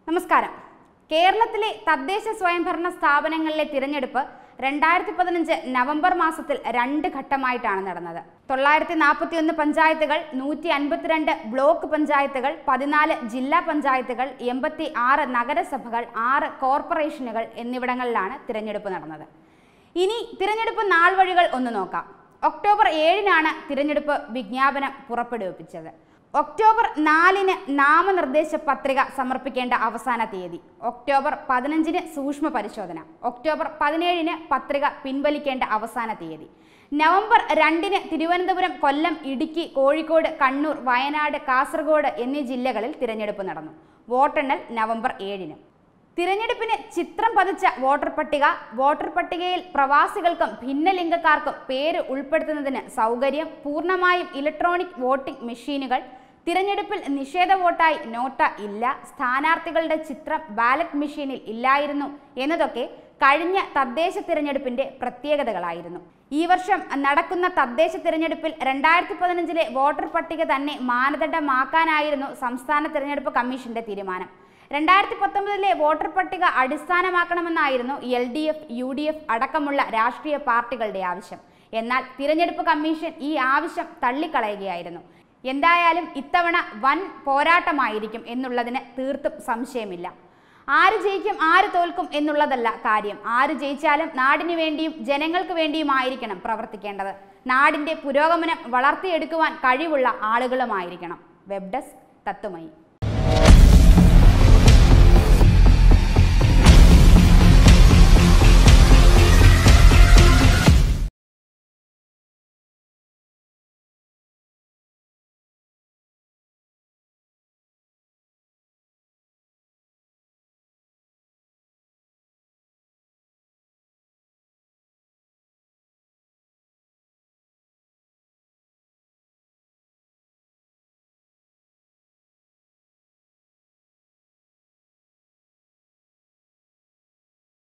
നമസ്കാരം കേരളത്തിലെ തദ്ദേശ സ്വയംഭരണ സ്ഥാപനങ്ങളിലെ തിരഞ്ഞെടുപ്പ് രണ്ടായിരത്തി പതിനഞ്ച് നവംബർ മാസത്തിൽ രണ്ട് ഘട്ടമായിട്ടാണ് നടന്നത് തൊള്ളായിരത്തി നാൽപ്പത്തി ഒന്ന് പഞ്ചായത്തുകൾ നൂറ്റി അൻപത്തിരണ്ട് ബ്ലോക്ക് പഞ്ചായത്തുകൾ പതിനാല് ജില്ലാ പഞ്ചായത്തുകൾ എൺപത്തി ആറ് നഗരസഭകൾ ആറ് കോർപ്പറേഷനുകൾ എന്നിവിടങ്ങളിലാണ് തിരഞ്ഞെടുപ്പ് നടന്നത് ഇനി തിരഞ്ഞെടുപ്പ് നാൾ വഴികൾ ഒന്ന് നോക്കാം ഒക്ടോബർ ഏഴിനാണ് തിരഞ്ഞെടുപ്പ് വിജ്ഞാപനം പുറപ്പെടുവിപ്പിച്ചത് ഒക്ടോബർ നാലിന് നാമനിർദ്ദേശ പത്രിക സമർപ്പിക്കേണ്ട അവസാന തീയതി ഒക്ടോബർ പതിനഞ്ചിന് സൂക്ഷ്മ പരിശോധന ഒക്ടോബർ പതിനേഴിന് പത്രിക പിൻവലിക്കേണ്ട അവസാന തീയതി നവംബർ രണ്ടിന് തിരുവനന്തപുരം കൊല്ലം ഇടുക്കി കോഴിക്കോട് കണ്ണൂർ വയനാട് കാസർഗോഡ് എന്നീ ജില്ലകളിൽ തിരഞ്ഞെടുപ്പ് നടന്നു വോട്ടെണ്ണൽ നവംബർ ഏഴിന് തിരഞ്ഞെടുപ്പിന് ചിത്രം പതിച്ച വോട്ടർ പട്ടിക വോട്ടർ പട്ടികയിൽ പ്രവാസികൾക്കും ഭിന്നലിംഗക്കാർക്കും പേര് ഉൾപ്പെടുത്തുന്നതിന് സൗകര്യം പൂർണ്ണമായും ഇലക്ട്രോണിക് വോട്ടിംഗ് മെഷീനുകൾ തിരഞ്ഞെടുപ്പിൽ നിഷേധ വോട്ടായി നോട്ട ഇല്ല സ്ഥാനാർത്ഥികളുടെ ചിത്രം ബാലറ്റ് മെഷീനിൽ ഇല്ലായിരുന്നു എന്നതൊക്കെ കഴിഞ്ഞ തദ്ദേശ തിരഞ്ഞെടുപ്പിന്റെ പ്രത്യേകതകളായിരുന്നു ഈ വർഷം നടക്കുന്ന തദ്ദേശ തിരഞ്ഞെടുപ്പിൽ രണ്ടായിരത്തി പതിനഞ്ചിലെ വോട്ടർ പട്ടിക തന്നെ മാനദണ്ഡമാക്കാനായിരുന്നു സംസ്ഥാന തിരഞ്ഞെടുപ്പ് കമ്മീഷന്റെ തീരുമാനം രണ്ടായിരത്തി പത്തൊമ്പതിലെ വോട്ടർ പട്ടിക അടിസ്ഥാനമാക്കണമെന്നായിരുന്നു L D F U D F അടക്കമുള്ള രാഷ്ട്രീയ പാർട്ടികളുടെ ആവശ്യം എന്നാൽ തിരഞ്ഞെടുപ്പ് കമ്മീഷൻ ഈ ആവശ്യം തള്ളിക്കളയുകയായിരുന്നു എന്തായാലും ഇത്തവണ വൻ പോരാട്ടമായിരിക്കും എന്നുള്ളതിന് തീർത്തും സംശയമില്ല ആര് ജയിക്കും ആര് തോൽക്കും എന്നുള്ളതല്ല കാര്യം ആര് ജയിച്ചാലും നാടിനു വേണ്ടിയും ജനങ്ങൾക്ക് വേണ്ടിയുമായിരിക്കണം പ്രവർത്തിക്കേണ്ടത് നാടിന്റെ പുരോഗമനം വളർത്തിയെടുക്കുവാൻ കഴിവുള്ള ആളുകളുമായിരിക്കണം വെബ് ഡെസ്ക് തത്തുമയി